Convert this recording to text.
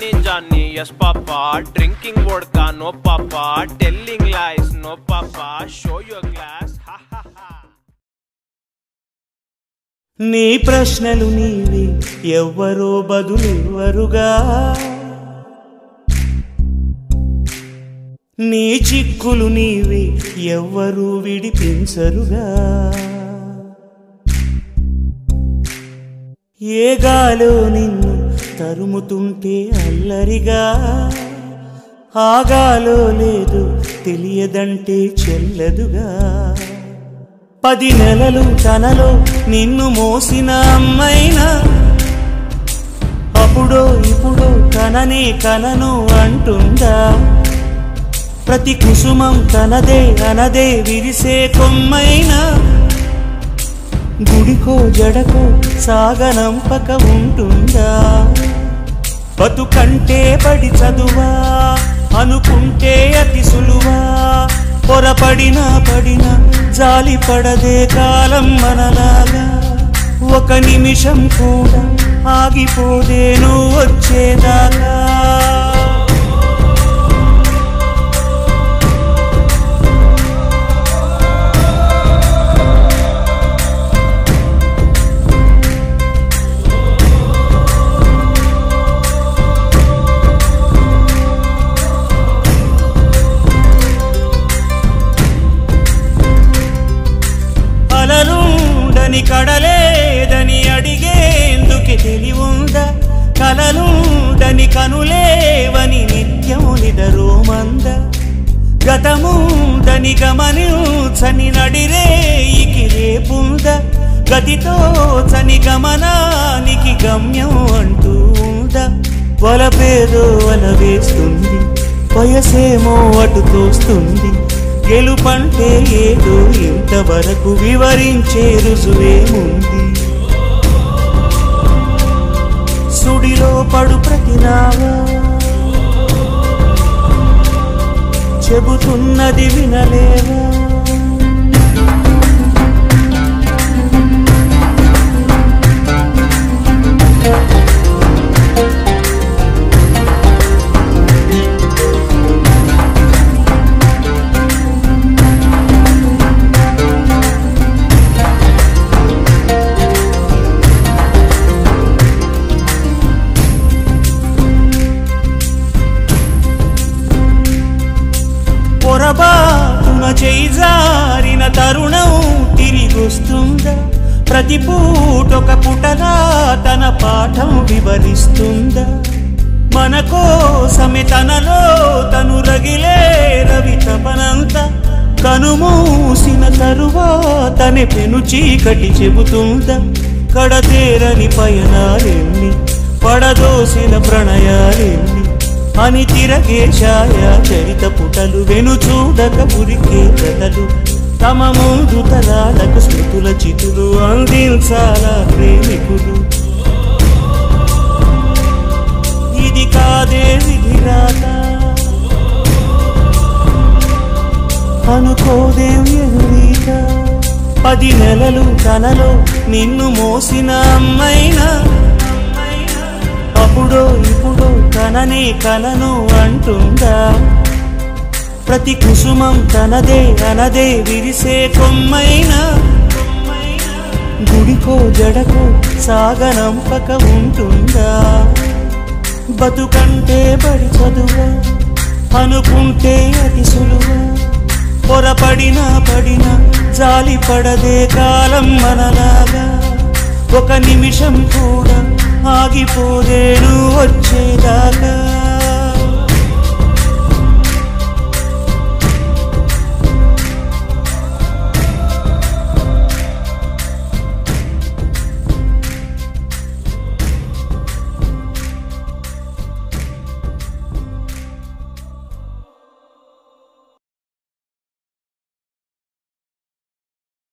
Johnny, yes papa. Drinking vodka, no papa. Telling lies, no papa. Show your glass, ha ha ha. నీ ప్రశ్నలు నీవి ఎవ్వరో బదులెవ్వరుగా నీ చిక్కులు నీవి ఎవ్వరూ విడిపించరుగా ఏ గాలో నిన్ను తరుముతుంటే అల్లరిగా ఆగాలో లేదు తెలియదంటే చెల్లదుగా పది నెలలు తనలో నిన్ను మోసిన అమ్మైనా అప్పుడో ఇప్పుడో కననే కనను అంటుందా ప్రతి కుసుమం తనదే అనదే విరిసే కొమ్మైనా గుడికో జడకో సాగనంపక ఉంటుందా బతుకంటే పడి చదువా అనుకుంటే అతి సులువా పొరపడినా పడినా జాలి పడదే కాలం మనలాగా ఒక నిమిషం కూడా ఆగిపోదే నువ్వు వచ్చేదాకా అలలుండని కడలేదని అడిగేందుకు తెలివుందా కలలుండని కనులేవని నిత్యం నిదరోమంద గతముందని గమనించని నడిరేయికి రేపుంద గతితో చని గమనానికి గమ్యం అంటూ ఉందా వలపేదో వల వేస్తుంది వయసేమో అటు తోస్తుంది గెలుపంటే ఏదో ఇంతవరకు వివరించే రుజువేముంది సుడిలో పడు ప్రతినావా చెబుతున్నది వినలేవా పొరబాటున చేయి జారిన తరుణం తిరిగొస్తుందా ప్రతి పూటొక పుటలా తన పాఠం వివరిస్తుందా మన కోసమే తనలో తను రగిలే రవి తపనంత కనుమూసిన తరువాతనే పెను చీకటి చెబుతుందా కడతేరని పయనాలెన్ని పడదోసిన ప్రణయాలెన్ని అని తిరగే ఛాయా చరిత పుటలు వెను చూడక పురికే కథలు తమ ముందు తరాలకు స్మృతుల చితులు అందించాలా ప్రేమికులు ఇది కాదే విధిరాత అనుకోదేం ఎదురీత పది నెలలు తనలో నిన్ను మోసిన అమ్మైనా అప్పుడో ఇప్పుడో కననే కలను అంటుందా ప్రతి కుసుమం తనదే అనదే విరిసే కొమ్మైనా గుడికో జడకో సాగనంపక ఉంటుందా బతుకంటే బడి చదువా అనుకుంటే అతి సులువా పొరపడినా పడినా జాలి పడదే కాలం మనలాగా ఒక నిమిషం కూడా ఆగిపోదేను వచ్చేదాకా